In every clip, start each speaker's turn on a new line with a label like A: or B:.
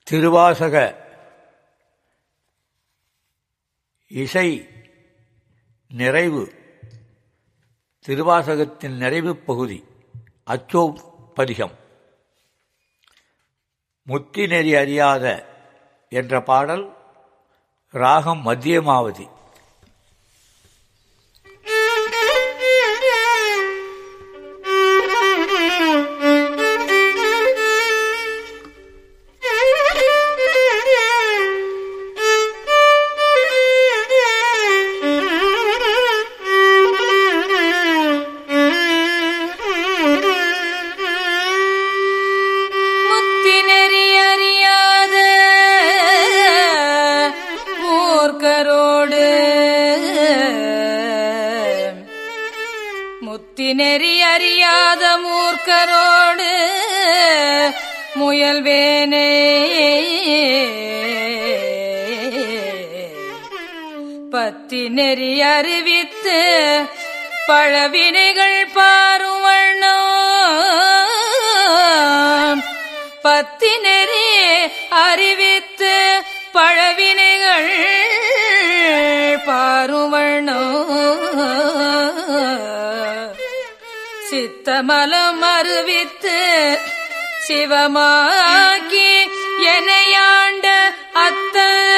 A: திருவாசக இசை நிறைவு திருவாசகத்தின் நிறைவு பகுதி அச்சோ பதிகம் முத்தி நெறி அறியாத என்ற பாடல் ராகம் மத்தியமாவதி
B: முத்தி நெறி அறியாத மூர்க்கரோடு முத்தி நெறி அறியாத மூர்க்கரோடு முயல்வேனே பத்தி நெறி அறிவித்து பழவினைகள் பாருவண்ணம் பத்தி நெறி அறிவித்து பழவினைகள் பாருவண்ணம் சித்தமலம் அறிவித்து சிவமாக்கி எனையாண்ட அத்த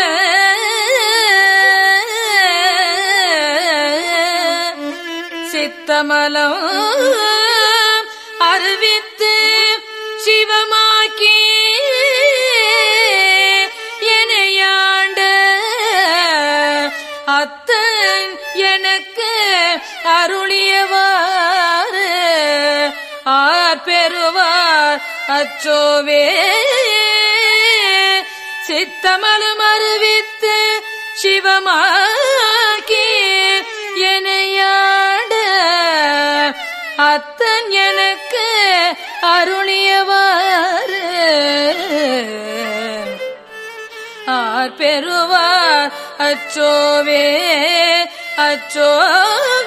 B: சித்தமலம் அறிவித்து சிவமாக்கி எனையாண்ட அத்தன் எனக்கு அருளியவாறு ஆர் பெறுவார் அச்சோவே சித்தமலும் அறிவித்து சிவமாக்கி எனையாட அத்தன் எனக்கு அருளியவாறு ஆர் பெறுவார் அச்சோவே அச்சோவே